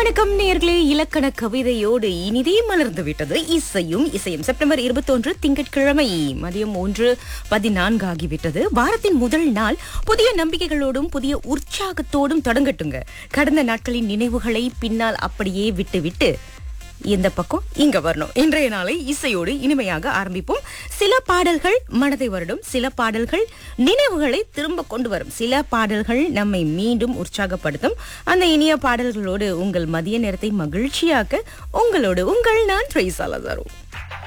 வணக்கம் நேர்களே இலக்கண கவிதையோடு இனிதே மலர்ந்து விட்டது இசையும் இசையும் செப்டம்பர் இருபத்தொன்று திங்கட்கிழமை மதியம் ஒன்று பதினான்கு ஆகிவிட்டது வாரத்தின் முதல் நாள் புதிய நம்பிக்கைகளோடும் புதிய உற்சாகத்தோடும் தொடங்கட்டுங்க கடந்த நாட்களின் நினைவுகளை பின்னால் அப்படியே விட்டு விட்டு இந்த பக்கம் இங்க வரணும் இன்றைய நாளை இசையோடு இனிமையாக ஆரம்பிப்போம் சில பாடல்கள் மனதை வருடும் சில பாடல்கள் நினைவுகளை திரும்ப கொண்டு வரும் சில பாடல்கள் நம்மை மீண்டும் உற்சாகப்படுத்தும் அந்த இனிய பாடல்களோடு உங்கள் மதிய நேரத்தை மகிழ்ச்சியாக்க உங்களோடு உங்கள் நான் ட்ரைசாலதாரோ